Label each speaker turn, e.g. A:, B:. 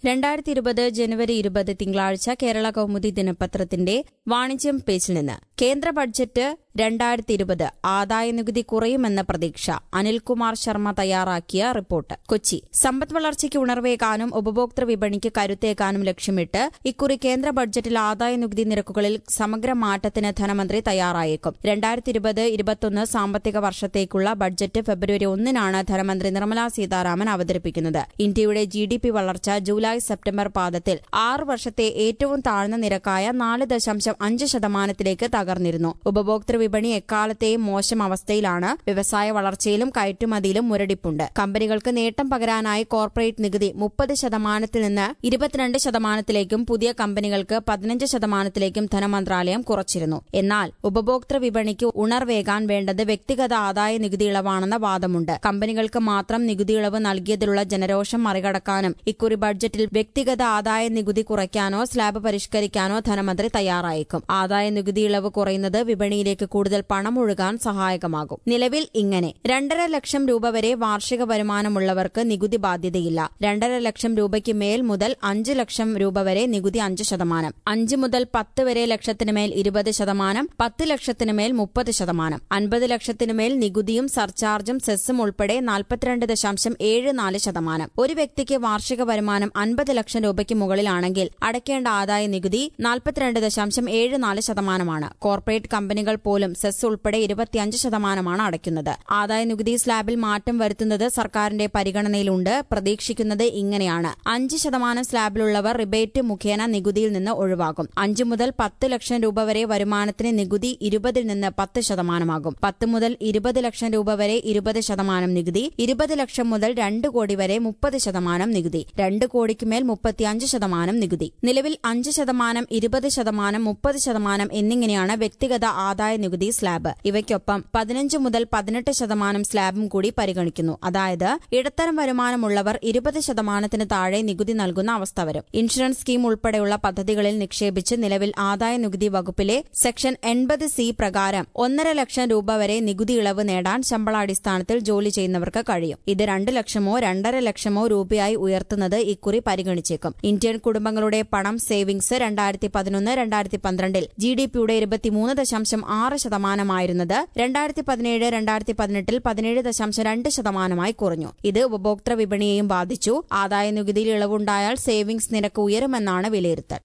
A: രണ്ടായിരത്തി ഇരുപത് ജനുവരി ഇരുപത് തിങ്കളാഴ്ച കേരള കൗമുദി ദിനപത്രത്തിന്റെ വാണിജ്യം പേജിൽ നിന്ന് കേന്ദ്ര ബഡ്ജറ്റ് രണ്ടായിരത്തി ഇരുപത് ആദായനികുതി കുറയുമെന്ന പ്രതീക്ഷ അനിൽകുമാർ ശർമ്മ തയ്യാറാക്കിയ റിപ്പോർട്ട് കൊച്ചി സമ്പദ് വളർച്ചയ്ക്ക് ഉണർവേകാനും ഉപഭോക്തൃ വിപണിക്ക് കരുത്തേക്കാനും ലക്ഷ്യമിട്ട് ഇക്കുറി കേന്ദ്ര ബഡ്ജറ്റിൽ ആദായനികുതി നിരക്കുകളിൽ സമഗ്ര മാറ്റത്തിന് ധനമന്ത്രി തയ്യാറായേക്കും രണ്ടായിരത്തി ഇരുപത് ഇരുപത്തൊന്ന് സാമ്പത്തിക വർഷത്തേക്കുള്ള ബഡ്ജറ്റ് ഫെബ്രുവരി ഒന്നിനാണ് ധനമന്ത്രി നിർമ്മലാ സീതാരാമൻ അവതരിപ്പിക്കുന്നത് ഇന്ത്യയുടെ ജി ഡി പി വളർച്ച ജൂലൈ സെപ്റ്റംബർ പാദത്തിൽ ആറ് വർഷത്തെ ഏറ്റവും താഴ്ന്ന നിരക്കായ നാല് ദശാംശം അഞ്ച് ശതമാനത്തിലേക്ക് തകർന്നിരുന്നു ഉപഭോക്തൃ വിപണി എക്കാലത്തെയും മോശം അവസ്ഥയിലാണ് വ്യവസായ വളർച്ചയിലും കയറ്റുമതിയിലും മുരടിപ്പുണ്ട് കമ്പനികൾക്ക് നേട്ടം പകരാനായി കോർപ്പറേറ്റ് നികുതി മുപ്പത് ശതമാനത്തിൽ നിന്ന് ഇരുപത്തിരണ്ട് ശതമാനത്തിലേക്കും പുതിയ കമ്പനികൾക്ക് പതിനഞ്ച് ശതമാനത്തിലേക്കും ധനമന്ത്രാലയം കുറച്ചിരുന്നു എന്നാൽ ഉപഭോക്തൃ വിപണിക്ക് ഉണർവേകാൻ വേണ്ടത് വ്യക്തിഗത ആദായ നികുതി ഇളവാണെന്ന വാദമുണ്ട് കമ്പനികൾക്ക് മാത്രം നികുതി ഇളവ് നൽകിയതിലുള്ള ജനരോഷം മറികടക്കാനും ഇക്കുറി ബഡ്ജറ്റിൽ വ്യക്തിഗത ആദായ നികുതി കുറയ്ക്കാനോ സ്ലാബ് പരിഷ്കരിക്കാനോ ധനമന്ത്രി തയ്യാറായേക്കും ആദായ നികുതി ഇളവ് കുറയുന്നത് വിപണിയിലേക്ക് കൂടുതൽ പണം ഒഴുകാൻ സഹായകമാകും നിലവിൽ ഇങ്ങനെ രണ്ടര ലക്ഷം രൂപ വരെ വാർഷിക വരുമാനമുള്ളവർക്ക് നികുതി ബാധ്യതയില്ല രണ്ടര ലക്ഷം രൂപയ്ക്ക് മേൽ മുതൽ അഞ്ച് ലക്ഷം രൂപ വരെ നികുതി അഞ്ച് ശതമാനം അഞ്ച് മുതൽ പത്ത് വരെ ലക്ഷത്തിന് മേൽ ഇരുപത് ശതമാനം പത്ത് ലക്ഷത്തിന് മേൽ മുപ്പത് ശതമാനം അൻപത് ലക്ഷത്തിന് മേൽ നികുതിയും സർചാർജും സെസ്സും ഉൾപ്പെടെ നാൽപ്പത്തിരണ്ട് ദശാംശം ഏഴ് നാല് ശതമാനം ഒരു വ്യക്തിക്ക് വാർഷിക വരുമാനം അൻപത് ലക്ഷം രൂപയ്ക്ക് മുകളിലാണെങ്കിൽ അടയ്ക്കേണ്ട ആദായ നികുതി നാൽപ്പത്തിരണ്ട് ദശാംശം ഏഴ് നാല് ശതമാനമാണ് കോർപ്പറേറ്റ് കമ്പനികൾ പോലും സെസ് ഉൾപ്പെടെ ഇരുപത്തിയഞ്ച് ശതമാനമാണ് അടയ്ക്കുന്നത് ആദായ നികുതി സ്ലാബിൽ മാറ്റം വരുത്തുന്നത് സർക്കാരിന്റെ പരിഗണനയിലുണ്ട് പ്രതീക്ഷിക്കുന്നത് ഇങ്ങനെയാണ് അഞ്ച് ശതമാനം സ്ലാബിലുള്ളവർ റിബേറ്റ് മുഖേന നികുതിയിൽ നിന്ന് ഒഴിവാകും അഞ്ച് മുതൽ പത്ത് ലക്ഷം രൂപ വരെ വരുമാനത്തിന് നികുതി ഇരുപതിൽ നിന്ന് പത്ത് ശതമാനമാകും പത്ത് മുതൽ ഇരുപത് ലക്ഷം രൂപ വരെ ഇരുപത് ശതമാനം നികുതി ഇരുപത് ലക്ഷം മുതൽ രണ്ട് കോടി വരെ മുപ്പത് ശതമാനം നികുതി രണ്ട് കോടിക്ക് മേൽ മുപ്പത്തിയഞ്ച് ശതമാനം നികുതി നിലവിൽ അഞ്ച് ശതമാനം ഇരുപത് ശതമാനം മുപ്പത് ശതമാനം എന്നിങ്ങനെയാണ് വ്യക്തിഗത ആദായ നികുതി സ്ലാബ് ഇവയ്ക്കൊപ്പം പതിനഞ്ച് മുതൽ പതിനെട്ട് ശതമാനം സ്ലാബും കൂടി പരിഗണിക്കുന്നു അതായത് ഇടത്തരം വരുമാനമുള്ളവർ ഇരുപത് ശതമാനത്തിന് താഴെ നികുതി നൽകുന്ന അവസ്ഥ വരും ഇൻഷുറൻസ് സ്കീം ഉൾപ്പെടെയുള്ള പദ്ധതികളിൽ നിക്ഷേപിച്ച് നിലവിൽ ആദായ നികുതി വകുപ്പിലെ സെക്ഷൻ എൺപത് സി പ്രകാരം ഒന്നര ലക്ഷം രൂപ വരെ നികുതി ഇളവ് നേടാൻ ശമ്പളാടിസ്ഥാനത്തിൽ ജോലി ചെയ്യുന്നവർക്ക് കഴിയും ഇത് രണ്ട് ലക്ഷമോ രണ്ടര ലക്ഷമോ രൂപയായി ഉയർത്തുന്നത് ഇക്കുറി പരിഗണിച്ചേക്കും ഇന്ത്യൻ കുടുംബങ്ങളുടെ പണം സേവിംഗ്സ് രണ്ടായിരത്തി പതിനൊന്ന് രണ്ടായിരത്തി പന്ത്രണ്ടിൽ ജി ഡി പിയുടെ ഇരുപത്തിമൂന്ന് ദശാംശം ആറ് ശതമാനമായിരുന്നത് രണ്ടായിരത്തി പതിനേഴ് രണ്ടായിരത്തി പതിനെട്ടിൽ പതിനേഴ് ദശാംശം രണ്ട് ശതമാനമായി കുറഞ്ഞു ഇത് ഉപഭോക്തൃ വിപണിയെയും ബാധിച്ചു ആദായ നികുതിയിൽ ഇളവുണ്ടായാൽ സേവിംഗ്സ് നിരക്ക് ഉയരുമെന്നാണ് വിലയിരുത്തൽ